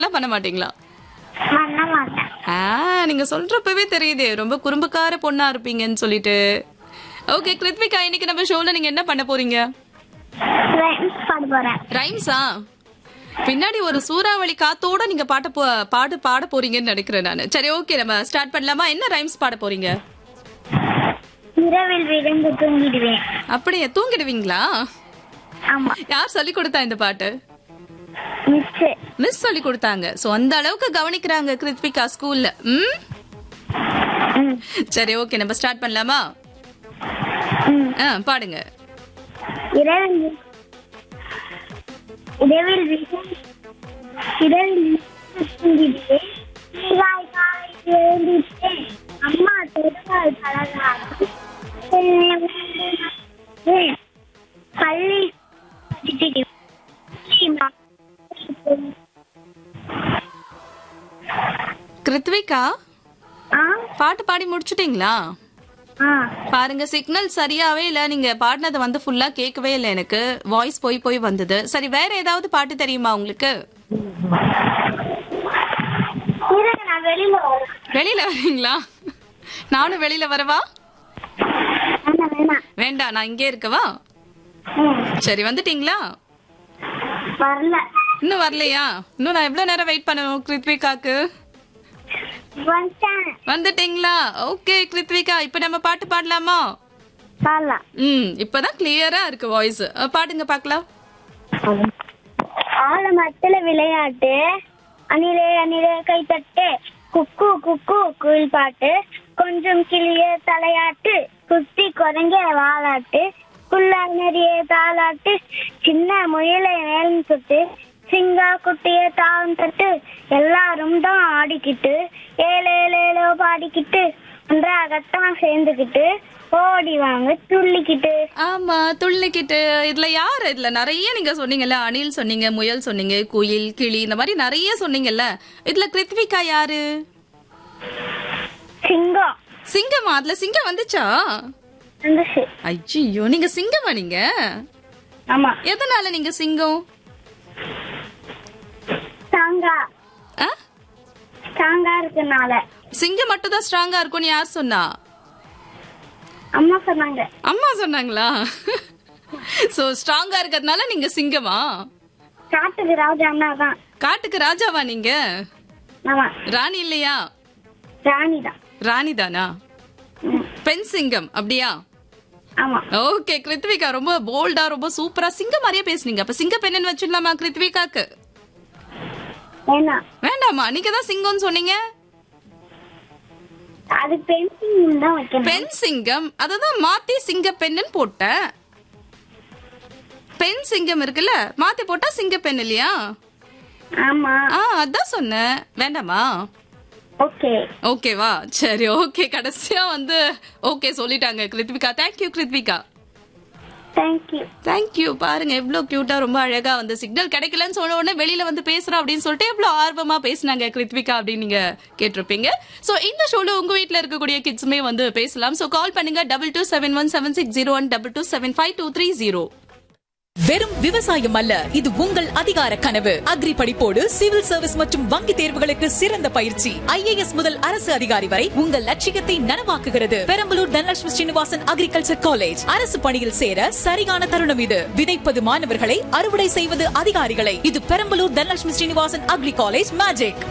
எல்லாம் பண்ண மாட்டீங்களா பண்ண மாட்டேன் ஆ நீங்க சொல்றப்பவே தெரியுதே ரொம்ப குறும்புக்கார பொண்ணா இருப்பீங்கன்னு சொல்லிட்டு ஓகே கிருத்விகா இன்னைக்கு நம்ம ஷோல நீங்க என்ன பண்ண போறீங்க ரைம்ஸ் பாட போறேன் ரைம்ஸா பின்னாடி ஒரு சூறாவளி காத்தோட நீங்க பாட்ட போ பாடு பாட போறீங்கன்னு நினைக்கிறேன் நான் சரி ஓகே நம்ம ஸ்டார்ட் பண்ணலாமா என்ன ரைம்ஸ் பாட போறீங்க இரவில் விழுந்து தூங்கிடுவேன் அப்படியே தூங்கிடுவீங்களா ஆமா யார் சொல்லி கொடுத்தா இந்த பாட்டு மிஸ் மிஸ் சொல்லி கொடுத்தாங்க சோ அந்த அளவுக்கு கவனிக்கிறாங்க கிருத்விகா ஸ்கூல்ல ம் ம் சரி ஓகே நம்ம ஸ்டார்ட் பண்ணலாமா ம் ஆ பாடுங்க இரவில் வி- இரவில் விழுந்து இரவில் விழுந்து தூங்கிடுவேன் நீராய் காலை எழுந்திட்டேன் அம்மா தொடுவாள் பழகாது பள்ளி கிருத்விகா ஆ பாட்டு பாடி முடிச்சிட்டீங்களா ஆ பாருங்க சிக்னல் சரியாவே இல்ல நீங்க பாடினது வந்து ஃபுல்லா கேட்கவே இல்ல எனக்கு வாய்ஸ் போய் போய் வந்தது சரி வேற ஏதாவது பாட்டு தெரியுமா உங்களுக்கு இருங்க நான் வெளியில வரேன் வெளியில வரீங்களா நானும் வெளியில வரவா வேணாம் வேணாம் வேண்டாம் நான் இங்கே இருக்கவா ம் சரி வந்துட்டீங்களா வரல இன்னும் வரலையா இன்னும் நான் எவ்வளவு நேரம் வெயிட் பண்ணணும் கிருத்விகாக்கு வந்துட்டேன் வந்துட்டீங்களா ஓகே கிருத்விகா இப்ப நம்ம பாட்டு பாடலாமா பாடலாம் ம் இப்பதான் கிளியரா இருக்கு வாய்ஸ் பாடுங்க பார்க்கலாம் ஆலமரத்துல விளையாட்டு அணிலே அணிலே கைத்தட்டு குக்கு குக்கு குயில் பாட்டு கொஞ்சம் கிளிய தலையாட்டு குத்தி குரங்க வாலாட்டு குள்ள நிறைய தாளாட்டு சின்ன முயலை மேலும் சுட்டு சிங்கா குட்டிய தாளம் தட்டு எல்லாரும் தான் ஆடிக்கிட்டு ஏழேலேலோ பாடிக்கிட்டு ஒன்றாகத்தான் சேர்ந்துக்கிட்டு ஓடி வாங்க துள்ளிக்கிட்டு ஆமா துள்ளிக்கிட்டு இதுல யாரு இதுல நிறைய நீங்க சொன்னீங்கல்ல அணில் சொன்னீங்க முயல் சொன்னீங்க குயில் கிளி இந்த மாதிரி நிறைய சொன்னீங்கல்ல இதுல கிருத்விகா யாரு சிங்கம் சிங்கமா அதுல சிங்கம் வந்துச்சா வந்துச்சு ஐயோ நீங்க சிங்கமா நீங்க ஆமா எதனால நீங்க சிங்கம் ஸ்ட்ராங்கா ஆ? ஸ்ட்ராங்கா இருக்கனால சிங்கம் மட்டும் தான் ஸ்ட்ராங்கா இருக்கும்னு யார் சொன்னா அம்மா சொன்னாங்க அம்மா சொன்னாங்களா சோ ஸ்ட்ராங்கா இருக்கிறதுனால நீங்க சிங்கமா காட்டுக்கு ராஜா அண்ணா தான் காட்டுக்கு ராஜாவா நீங்க ஆமா ராணி இல்லையா ராணி தான் ராணி தானா ம், பெண் சிங்கம் அப்படியா ஆமா ஓகே கிருத்விகா ரொம்ப போல்டா ரொம்ப சூப்பரா சிங்கம் மாதிரியே பேசுனீங்க அப்ப சிங்க பெண்ணு வச்சிடலாமா கிருத்விகாக்கு வேணாம் வேண்டாமா நீங்க தான் சிங்கம்னு சொன்னீங்க அது பென்சில் தான் வைக்கணும் பெண் சிங்கம் அததான் மாத்தி சிங்க பெண்ணுன்னு போட்டேன் பெண் சிங்கம் இருக்குல்ல மாத்தி போட்டா சிங்க பெண் இல்லையா ஆமா ஆ அதான் சொன்னேன் வேண்டாமா ஓகே ஓகேவா சரி ஓகே கடைசியா வந்து ஓகே சொல்லிட்டாங்க Krithvika thank you Krithvika thank you thank you பாருங்க எவ்வளவு கியூட்டா ரொம்ப அழகா வந்து சிக்னல் கிடைக்கலன்னு சொன்ன உடனே வெளியில வந்து பேசுறோம் அப்படின்னு சொல்லிட்டு எவ்வளவு ஆர்வமா பேசுனாங்க கிருத்விகா அப்படின்னு நீங்க கேட்டிருப்பீங்க சோ இந்த ஷோல உங்க வீட்ல இருக்கக்கூடிய கிட்ஸுமே வந்து பேசலாம் சோ கால் பண்ணுங்க double two seven one seven six zero one double two seven five two three zero வெறும் விவசாயம் அல்ல இது உங்கள் அதிகார கனவு அக்ரி படிப்போடு சிவில் சர்வீஸ் மற்றும் வங்கி தேர்வுகளுக்கு சிறந்த பயிற்சி ஐஏஎஸ் முதல் அரசு அதிகாரி வரை உங்கள் லட்சியத்தை நனவாக்குகிறது பெரம்பலூர் தனலட்சுமி ஸ்ரீனிவாசன் அக்ரிகல்ச்சர் காலேஜ் அரசு பணியில் சேர சரியான தருணம் இது விதைப்பது மாணவர்களை அறுவடை செய்வது அதிகாரிகளை இது Perambalur Dhanalakshmi Srinivasan agri college magic